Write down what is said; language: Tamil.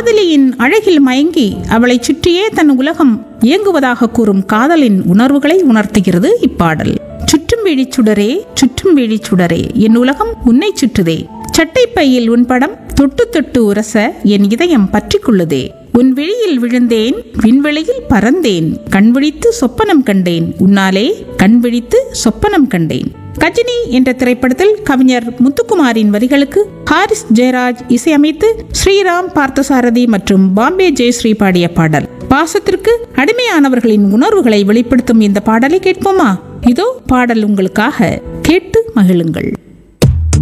காதலியின் அழகில் மயங்கி அவளைச் சுற்றியே தன் உலகம் இயங்குவதாக கூறும் காதலின் உணர்வுகளை உணர்த்துகிறது இப்பாடல் சுற்றும் விழிச் சுடரே சுற்றும் விழிச் சுடரே என் உலகம் உன்னை சுற்றுதே சட்டைப்பையில் உன் படம் தொட்டு தொட்டு உரச என் இதயம் பற்றிக்கொள்ளுதே உன் விழியில் விழுந்தேன் விண்வெளியில் பறந்தேன் கண் விழித்து சொப்பனம் கண்டேன் உன்னாலே கண் விழித்து சொப்பனம் கண்டேன் கஜினி என்ற திரைப்படத்தில் கவிஞர் முத்துக்குமாரின் வரிகளுக்கு ஹாரிஸ் ஜெயராஜ் இசையமைத்து ஸ்ரீராம் பார்த்தசாரதி மற்றும் பாம்பே ஜெயஸ்ரீ பாடிய பாடல் பாசத்திற்கு அடிமையானவர்களின் உணர்வுகளை வெளிப்படுத்தும் இந்த பாடலை கேட்போமா இதோ பாடல் உங்களுக்காக கேட்டு மகிழுங்கள்